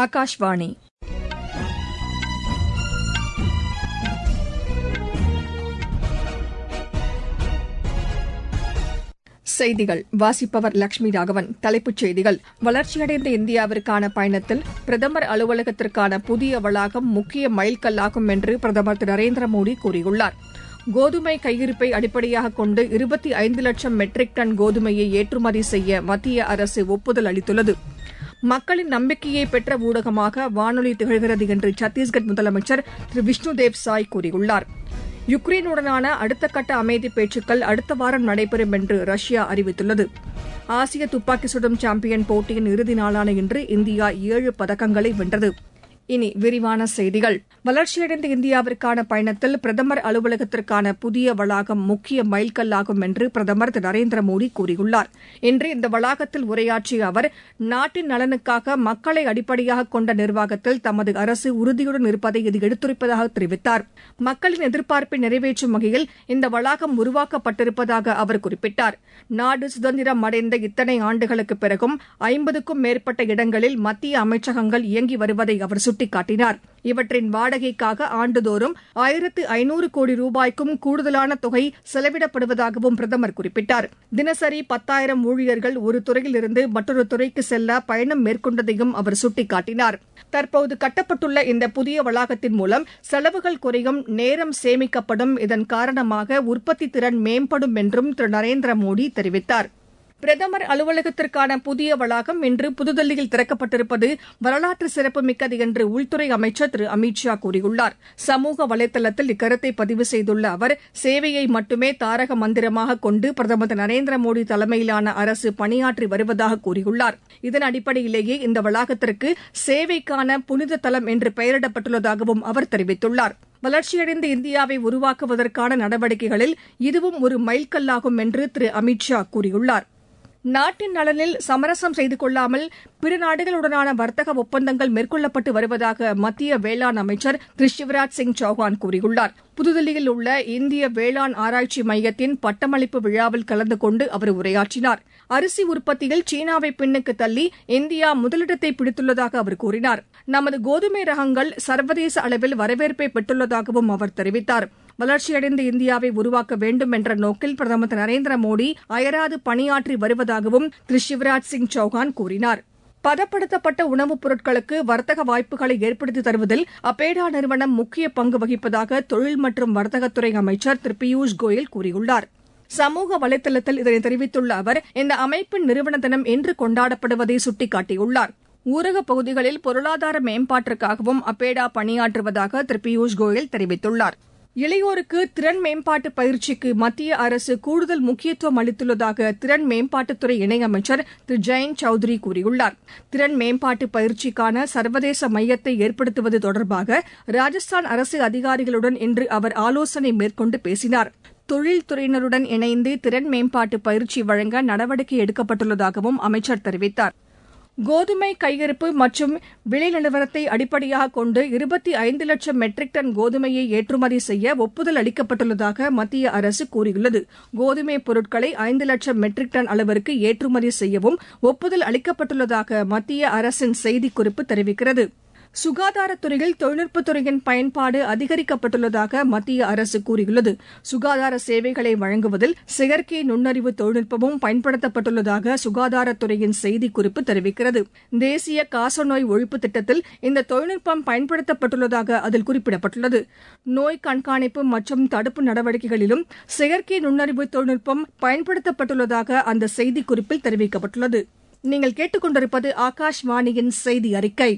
ஆகாஷ்வாணி செய்திகள் வாசிப்பவர் லட்சுமி ராகவன் தலைப்புச் செய்திகள் வளர்ச்சியடைந்த இந்தியாவிற்கான பயணத்தில் பிரதமர் அலுவலகத்திற்கான புதிய வளாகம் முக்கிய மைல்கல்லாகும் என்று பிரதமர் திரு நரேந்திர மோடி கூறியுள்ளார் கோதுமை கையிருப்பை அடிப்படையாக கொண்டு இருபத்தி ஐந்து லட்சம் மெட்ரிக் டன் கோதுமையை ஏற்றுமதி செய்ய மத்திய அரசு ஒப்புதல் அளித்துள்ளது மக்களின் நம்பிக்கையை பெற்ற ஊடகமாக வானொலி திகழ்கிறது என்று சத்தீஸ்கர் முதலமைச்சர் திரு விஷ்ணுதேவ் சாய் கூறியுள்ளார் யுக்ரைனுடனான அடுத்த கட்ட அமைதி பேச்சுக்கள் அடுத்த வாரம் நடைபெறும் என்று ரஷ்யா அறிவித்துள்ளது ஆசிய துப்பாக்கி சுடும் சாம்பியன் போட்டியின் இறுதி நாளான இன்று இந்தியா ஏழு பதக்கங்களை வென்றது இனி விரிவான செய்திகள் வளர்ச்சியடைந்த இந்தியாவிற்கான பயணத்தில் பிரதமர் அலுவலகத்திற்கான புதிய வளாகம் முக்கிய மைல்கல்லாகும் என்று பிரதமர் திரு நரேந்திர மோடி கூறியுள்ளார் இன்று இந்த வளாகத்தில் உரையாற்றிய அவர் நாட்டின் நலனுக்காக மக்களை அடிப்படையாக கொண்ட நிர்வாகத்தில் தமது அரசு உறுதியுடன் இருப்பதை இது எடுத்துரைப்பதாக தெரிவித்தார் மக்களின் எதிர்பார்ப்பை நிறைவேற்றும் வகையில் இந்த வளாகம் உருவாக்கப்பட்டிருப்பதாக அவர் குறிப்பிட்டார் நாடு சுதந்திரம் அடைந்த இத்தனை ஆண்டுகளுக்கு பிறகும் ஐம்பதுக்கும் மேற்பட்ட இடங்களில் மத்திய அமைச்சகங்கள் இயங்கி வருவதை அவர் சுட்டிக்காட்டினார் இவற்றின் வாடகைக்காக ஆண்டுதோறும் ஆயிரத்து ஐநூறு கோடி ரூபாய்க்கும் கூடுதலான தொகை செலவிடப்படுவதாகவும் பிரதமர் குறிப்பிட்டார் தினசரி பத்தாயிரம் ஊழியர்கள் ஒரு துறையிலிருந்து மற்றொரு துறைக்கு செல்ல பயணம் மேற்கொண்டதையும் அவர் சுட்டிக்காட்டினார் தற்போது கட்டப்பட்டுள்ள இந்த புதிய வளாகத்தின் மூலம் செலவுகள் குறையும் நேரம் சேமிக்கப்படும் இதன் காரணமாக உற்பத்தி திறன் மேம்படும் என்றும் திரு நரேந்திர மோடி தெரிவித்தார் பிரதமர் அலுவலகத்திற்கான புதிய வளாகம் இன்று புதுதில்லியில் திறக்கப்பட்டிருப்பது வரலாற்று சிறப்புமிக்கது என்று உள்துறை அமைச்சர் திரு அமித் ஷா கூறியுள்ளார் சமூக வலைதளத்தில் இக்கருத்தை பதிவு செய்துள்ள அவர் சேவையை மட்டுமே தாரக மந்திரமாக கொண்டு பிரதமர் திரு நரேந்திர மோடி தலைமையிலான அரசு பணியாற்றி வருவதாக கூறியுள்ளார் இதன் அடிப்படையிலேயே இந்த வளாகத்திற்கு சேவைக்கான புனித தலம் என்று பெயரிடப்பட்டுள்ளதாகவும் அவர் தெரிவித்துள்ளார் வளர்ச்சியடைந்த இந்தியாவை உருவாக்குவதற்கான நடவடிக்கைகளில் இதுவும் ஒரு மைல்கல்லாகும் என்று திரு அமித் ஷா கூறியுள்ளார் நாட்டின் நலனில் சமரசம் செய்து கொள்ளாமல் பிற நாடுகளுடனான வர்த்தக ஒப்பந்தங்கள் மேற்கொள்ளப்பட்டு வருவதாக மத்திய வேளாண் அமைச்சர் திரு சிவராஜ் சிங் சௌஹான் கூறியுள்ளார் புதுதில்லியில் உள்ள இந்திய வேளாண் ஆராய்ச்சி மையத்தின் பட்டமளிப்பு விழாவில் கலந்து கொண்டு அவர் உரையாற்றினார் அரிசி உற்பத்தியில் சீனாவை பின்னுக்கு தள்ளி இந்தியா முதலிடத்தை பிடித்துள்ளதாக அவர் கூறினார் நமது கோதுமை ரகங்கள் சர்வதேச அளவில் வரவேற்பை பெற்றுள்ளதாகவும் அவர் தெரிவித்தார் வளர்ச்சியடைந்த இந்தியாவை உருவாக்க வேண்டும் என்ற நோக்கில் பிரதமர் திரு நரேந்திர மோடி அயராது பணியாற்றி வருவதாகவும் திரு சிவராஜ் சிங் சௌஹான் கூறினார் பதப்படுத்தப்பட்ட உணவுப் பொருட்களுக்கு வர்த்தக வாய்ப்புகளை ஏற்படுத்தி தருவதில் அப்பேடா நிறுவனம் முக்கிய பங்கு வகிப்பதாக தொழில் மற்றும் வர்த்தகத்துறை அமைச்சர் திரு பியூஷ் கோயல் கூறியுள்ளார் சமூக வலைதளத்தில் இதனை தெரிவித்துள்ள அவர் இந்த அமைப்பின் நிறுவன தினம் இன்று கொண்டாடப்படுவதை சுட்டிக்காட்டியுள்ளார் ஊரகப் பகுதிகளில் பொருளாதார மேம்பாட்டிற்காகவும் அப்பேடா பணியாற்றுவதாக திரு பியூஷ் கோயல் தெரிவித்துள்ளார் இளையோருக்கு திறன் மேம்பாட்டு பயிற்சிக்கு மத்திய அரசு கூடுதல் முக்கியத்துவம் அளித்துள்ளதாக திறன் மேம்பாட்டுத்துறை இணையமைச்சர் திரு ஜெயந்த் சௌத்ரி கூறியுள்ளார் திறன் மேம்பாட்டு பயிற்சிக்கான சர்வதேச மையத்தை ஏற்படுத்துவது தொடர்பாக ராஜஸ்தான் அரசு அதிகாரிகளுடன் இன்று அவர் ஆலோசனை மேற்கொண்டு பேசினார் தொழில்துறையினருடன் இணைந்து திறன் மேம்பாட்டு பயிற்சி வழங்க நடவடிக்கை எடுக்கப்பட்டுள்ளதாகவும் அமைச்சர் தெரிவித்தார் கோதுமை கையிருப்பு மற்றும் விலை நிலவரத்தை அடிப்படையாக கொண்டு இருபத்தி ஐந்து லட்சம் மெட்ரிக் டன் கோதுமையை ஏற்றுமதி செய்ய ஒப்புதல் அளிக்கப்பட்டுள்ளதாக மத்திய அரசு கூறியுள்ளது கோதுமை பொருட்களை ஐந்து லட்சம் மெட்ரிக் டன் அளவிற்கு ஏற்றுமதி செய்யவும் ஒப்புதல் அளிக்கப்பட்டுள்ளதாக மத்திய அரசின் செய்திக்குறிப்பு தெரிவிக்கிறது சுகாதாரத்துறையில் தொழில்நுட்பத்துறையின் பயன்பாடு அதிகரிக்கப்பட்டுள்ளதாக மத்திய அரசு கூறியுள்ளது சுகாதார சேவைகளை வழங்குவதில் செயற்கை நுண்ணறிவு தொழில்நுட்பமும் பயன்படுத்தப்பட்டுள்ளதாக சுகாதாரத்துறையின் செய்திக்குறிப்பு தெரிவிக்கிறது தேசிய காசநோய் ஒழிப்பு திட்டத்தில் இந்த தொழில்நுட்பம் பயன்படுத்தப்பட்டுள்ளதாக அதில் குறிப்பிடப்பட்டுள்ளது நோய் கண்காணிப்பு மற்றும் தடுப்பு நடவடிக்கைகளிலும் செயற்கை நுண்ணறிவு தொழில்நுட்பம் பயன்படுத்தப்பட்டுள்ளதாக அந்த செய்திக்குறிப்பில் தெரிவிக்கப்பட்டுள்ளது நீங்கள் கேட்டுக்கொண்டிருப்பது ஆகாஷ்வாணியின் செய்தி அறிக்கை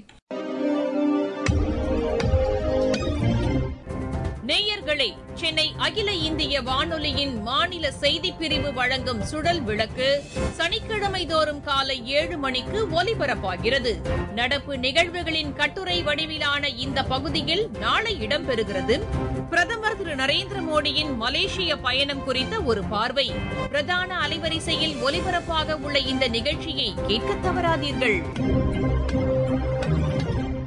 நேயர்களே சென்னை அகில இந்திய வானொலியின் மாநில செய்திப் பிரிவு வழங்கும் சுடல் விளக்கு சனிக்கிழமை தோறும் காலை ஏழு மணிக்கு ஒலிபரப்பாகிறது நடப்பு நிகழ்வுகளின் கட்டுரை வடிவிலான இந்த பகுதியில் நாளை இடம்பெறுகிறது பிரதமர் திரு நரேந்திர மோடியின் மலேசிய பயணம் குறித்த ஒரு பார்வை பிரதான அலைவரிசையில் ஒலிபரப்பாக உள்ள இந்த நிகழ்ச்சியை கேட்க தவறாதீர்கள்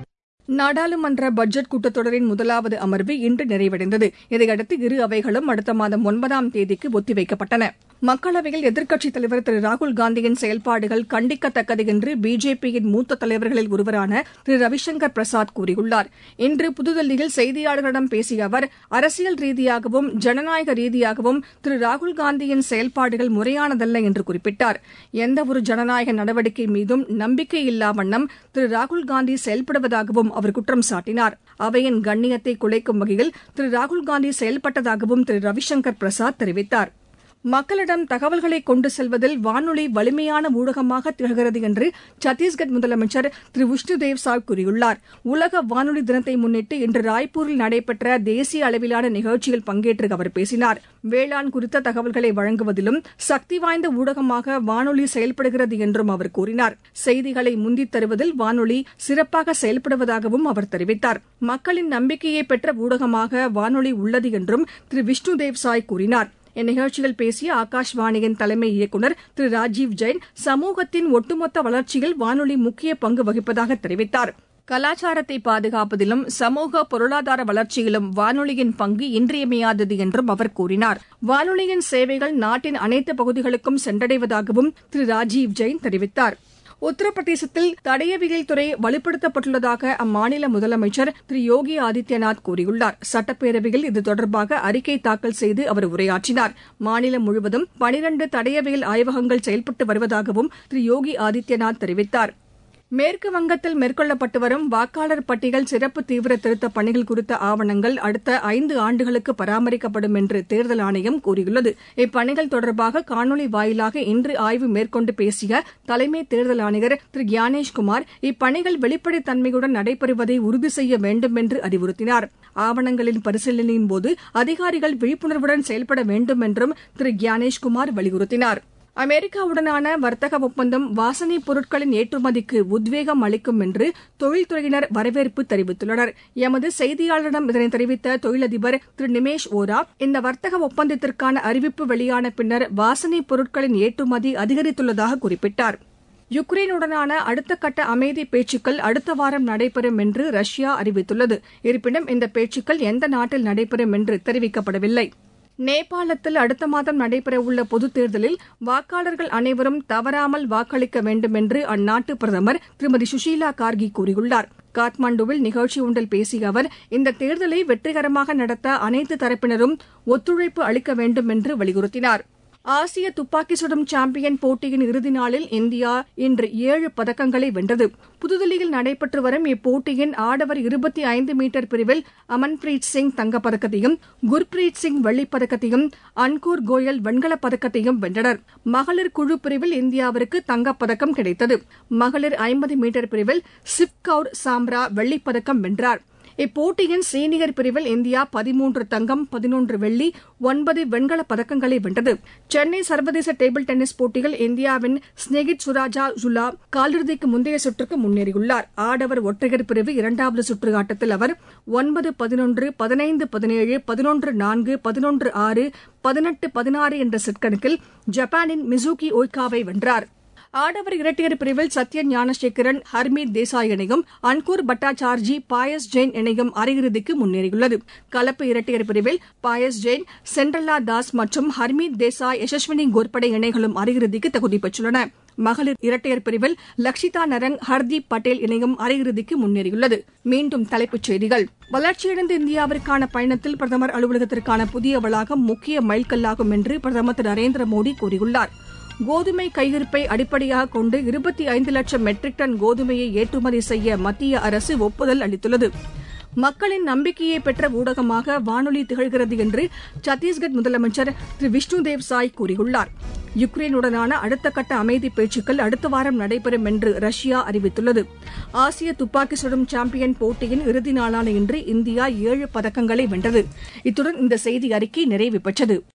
நாடாளுமன்ற பட்ஜெட் கூட்டத்தொடரின் முதலாவது அமர்வு இன்று நிறைவடைந்தது இதையடுத்து இரு அவைகளும் அடுத்த மாதம் ஒன்பதாம் தேதிக்கு ஒத்திவைக்கப்பட்டன மக்களவையில் எதிர்க்கட்சித் தலைவர் திரு ராகுல்காந்தியின் செயல்பாடுகள் கண்டிக்கத்தக்கது என்று பிஜேபியின் மூத்த தலைவர்களில் ஒருவரான திரு ரவிசங்கர் பிரசாத் கூறியுள்ளார் இன்று புதுதில்லியில் செய்தியாளர்களிடம் பேசிய அவர் அரசியல் ரீதியாகவும் ஜனநாயக ரீதியாகவும் திரு ராகுல்காந்தியின் செயல்பாடுகள் முறையானதல்ல என்று குறிப்பிட்டார் எந்தவொரு ஜனநாயக நடவடிக்கை மீதும் நம்பிக்கை இல்லா வண்ணம் திரு ராகுல்காந்தி செயல்படுவதாகவும் அவர் குற்றம் சாட்டினார் அவையின் கண்ணியத்தை குலைக்கும் வகையில் திரு ராகுல்காந்தி செயல்பட்டதாகவும் திரு ரவிசங்கர் பிரசாத் தெரிவித்தார் மக்களிடம் தகவல்களை கொண்டு செல்வதில் வானொலி வலிமையான ஊடகமாக திகழ்கிறது என்று சத்தீஸ்கர் முதலமைச்சர் திரு விஷ்ணுதேவ் சாய் கூறியுள்ளார் உலக வானொலி தினத்தை முன்னிட்டு இன்று ராய்ப்பூரில் நடைபெற்ற தேசிய அளவிலான நிகழ்ச்சியில் பங்கேற்று அவர் பேசினார் வேளாண் குறித்த தகவல்களை வழங்குவதிலும் சக்தி வாய்ந்த ஊடகமாக வானொலி செயல்படுகிறது என்றும் அவர் கூறினார் செய்திகளை முந்தித் தருவதில் வானொலி சிறப்பாக செயல்படுவதாகவும் அவர் தெரிவித்தார் மக்களின் நம்பிக்கையை பெற்ற ஊடகமாக வானொலி உள்ளது என்றும் திரு விஷ்ணுதேவ் சாய் கூறினார் இந்நிகழ்ச்சியில் பேசிய ஆகாஷ்வாணியின் தலைமை இயக்குநர் திரு ராஜீவ் ஜெயின் சமூகத்தின் ஒட்டுமொத்த வளர்ச்சியில் வானொலி முக்கிய பங்கு வகிப்பதாக தெரிவித்தார் கலாச்சாரத்தை பாதுகாப்பதிலும் சமூக பொருளாதார வளர்ச்சியிலும் வானொலியின் பங்கு இன்றியமையாதது என்றும் அவர் கூறினார் வானொலியின் சேவைகள் நாட்டின் அனைத்து பகுதிகளுக்கும் சென்றடைவதாகவும் திரு ராஜீவ் ஜெயின் தெரிவித்தார் உத்தரப்பிரதேசத்தில் தடயவியல் துறை வலுப்படுத்தப்பட்டுள்ளதாக அம்மாநில முதலமைச்சர் திரு யோகி ஆதித்யநாத் கூறியுள்ளார் சட்டப்பேரவையில் இது தொடர்பாக அறிக்கை தாக்கல் செய்து அவர் உரையாற்றினார் மாநிலம் முழுவதும் பனிரண்டு தடயவியல் ஆய்வகங்கள் செயல்பட்டு வருவதாகவும் திரு யோகி ஆதித்யநாத் தெரிவித்தார் மேற்கு வங்கத்தில் மேற்கொள்ளப்பட்டு வரும் வாக்காளர் பட்டியல் சிறப்பு தீவிர திருத்தப் பணிகள் குறித்த ஆவணங்கள் அடுத்த ஐந்து ஆண்டுகளுக்கு பராமரிக்கப்படும் என்று தேர்தல் ஆணையம் கூறியுள்ளது இப்பணிகள் தொடர்பாக காணொலி வாயிலாக இன்று ஆய்வு மேற்கொண்டு பேசிய தலைமை தேர்தல் ஆணையர் திரு கியானேஷ்குமார் இப்பணிகள் வெளிப்படைத் தன்மையுடன் நடைபெறுவதை உறுதி செய்ய வேண்டும் என்று அறிவுறுத்தினார் ஆவணங்களின் பரிசீலனையின்போது அதிகாரிகள் விழிப்புணர்வுடன் செயல்பட வேண்டும் என்றும் திரு கியானேஷ்குமார் வலியுறுத்தினார் அமெரிக்காவுடனான வர்த்தக ஒப்பந்தம் வாசனைப் பொருட்களின் ஏற்றுமதிக்கு உத்வேகம் அளிக்கும் என்று தொழில்துறையினர் வரவேற்பு தெரிவித்துள்ளனர் எமது செய்தியாளரிடம் இதனை தெரிவித்த தொழிலதிபர் திரு நிமேஷ் ஓரா இந்த வர்த்தக ஒப்பந்தத்திற்கான அறிவிப்பு வெளியான பின்னர் வாசனைப் பொருட்களின் ஏற்றுமதி அதிகரித்துள்ளதாக குறிப்பிட்டார் யுக்ரைனுடனான அடுத்த கட்ட அமைதி பேச்சுக்கள் அடுத்த வாரம் நடைபெறும் என்று ரஷ்யா அறிவித்துள்ளது இருப்பினும் இந்த பேச்சுக்கள் எந்த நாட்டில் நடைபெறும் என்று தெரிவிக்கப்படவில்லை நேபாளத்தில் அடுத்த மாதம் நடைபெறவுள்ள பொதுத் தேர்தலில் வாக்காளர்கள் அனைவரும் தவறாமல் வாக்களிக்க வேண்டும் என்று அந்நாட்டு பிரதமர் திருமதி சுஷீலா கார்கி கூறியுள்ளார் காத்மாண்டுவில் நிகழ்ச்சி ஒன்றில் பேசிய அவர் இந்த தேர்தலை வெற்றிகரமாக நடத்த அனைத்து தரப்பினரும் ஒத்துழைப்பு அளிக்க வேண்டும் என்று வலியுறுத்தினார் ஆசிய துப்பாக்கி சுடும் சாம்பியன் போட்டியின் இறுதி நாளில் இந்தியா இன்று ஏழு பதக்கங்களை வென்றது புதுதில்லியில் நடைபெற்று வரும் இப்போட்டியின் ஆடவர் இருபத்தி ஐந்து மீட்டர் பிரிவில் அமன்பிரீத் சிங் தங்கப்பதக்கத்தையும் குர்பிரீத் சிங் வெள்ளிப்பதக்கத்தையும் அன்கூர் கோயல் வெண்கலப் பதக்கத்தையும் வென்றனர் மகளிர் குழு பிரிவில் இந்தியாவிற்கு தங்கப்பதக்கம் கிடைத்தது மகளிர் ஐம்பது மீட்டர் பிரிவில் சிப் கவுர் சாம்ரா வெள்ளிப்பதக்கம் வென்றார் இப்போட்டியின் சீனியர் பிரிவில் இந்தியா பதிமூன்று தங்கம் பதினொன்று வெள்ளி ஒன்பது வெண்கலப் பதக்கங்களை வென்றது சென்னை சர்வதேச டேபிள் டென்னிஸ் போட்டியில் இந்தியாவின் ஸ்னேகித் சுராஜா ஜுலா காலிறுதிக்கு முந்தைய சுற்றுக்கு முன்னேறியுள்ளார் ஆடவர் ஒற்றையர் பிரிவு இரண்டாவது சுற்று ஆட்டத்தில் அவர் ஒன்பது பதினொன்று பதினைந்து பதினேழு பதினொன்று நான்கு பதினொன்று ஆறு பதினெட்டு பதினாறு என்ற செட் கணக்கில் ஜப்பானின் மிசூகி ஒய்காவை வென்றார் ஆடவர் இரட்டையர் பிரிவில் சத்யன் ஞானசேகரன் ஹர்மீத் தேசாய் இணையும் அன்கூர் பட்டாச்சார்ஜி பாயஸ் ஜெயின் இணையும் அரையிறுதிக்கு முன்னேறியுள்ளது கலப்பு இரட்டையர் பிரிவில் பாயஸ் ஜெயின் சென்ட்ரல்லா தாஸ் மற்றும் ஹர்மீத் தேசாய் யசஸ்வினி கோர்படே இணைகளும் அரையிறுதிக்கு தகுதி பெற்றுள்ளன மகளிர் இரட்டையர் பிரிவில் லக்ஷிதா நரங் ஹர்தீப் பட்டேல் இணையும் அரையிறுதிக்கு முன்னேறியுள்ளது மீண்டும் தலைப்புச் செய்திகள் வளர்ச்சியடைந்த இந்தியாவிற்கான பயணத்தில் பிரதமர் அலுவலகத்திற்கான புதிய வளாகம் முக்கிய மைல்கல்லாகும் என்று பிரதமர் திரு நரேந்திர மோடி கூறியுள்ளார் கோதுமை கையிருப்பை அடிப்படையாக கொண்டு இருபத்தி ஐந்து லட்சம் மெட்ரிக் டன் கோதுமையை ஏற்றுமதி செய்ய மத்திய அரசு ஒப்புதல் அளித்துள்ளது மக்களின் நம்பிக்கையை பெற்ற ஊடகமாக வானொலி திகழ்கிறது என்று சத்தீஸ்கர் முதலமைச்சர் திரு விஷ்ணுதேவ் சாய் கூறியுள்ளார் யுக்ரைனுடனான அடுத்த கட்ட அமைதி பேச்சுக்கள் அடுத்த வாரம் நடைபெறும் என்று ரஷ்யா அறிவித்துள்ளது ஆசிய துப்பாக்கி சுடும் சாம்பியன் போட்டியின் இறுதி நாளான இன்று இந்தியா ஏழு பதக்கங்களை வென்றது இத்துடன் இந்த செய்தி அறிக்கை நிறைவு பெற்றது